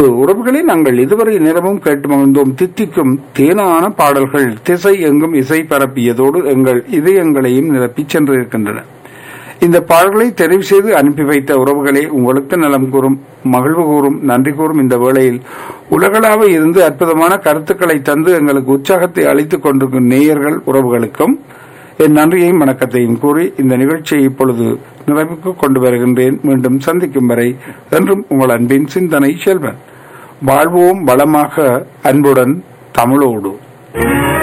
உறவுகளை நாங்கள் இதுவரை நேரமும் கேட்டு மகிழ்ந்தோம் தித்திக்கும் தேனான பாடல்கள் திசை எங்கும் இசை பரப்பியதோடு எங்கள் இதயங்களையும் நிரப்பிச் சென்றிருக்கின்றன இந்த பாடல்களை தெரிவு செய்து அனுப்பி வைத்த உறவுகளே உங்களுக்கு நலம் கூறும் மகிழ்வு கூறும் நன்றி கூறும் இந்த வேளையில் உலகளாக இருந்து அற்புதமான கருத்துக்களை தந்து எங்களுக்கு உற்சாகத்தை அளித்துக் கொண்டிருக்கும் நேயர்கள் உறவுகளுக்கும் என் நன்றியையும் வணக்கத்தையும் கூறி இந்த நிகழ்ச்சியை இப்பொழுது நிறைவுக்கு கொண்டு வருகின்றேன் மீண்டும் சந்திக்கும் வரை என்றும் உங்கள் அன்பின் சிந்தனை செல்வன் வாழ்வோம் வளமாக அன்புடன் தமிழோடு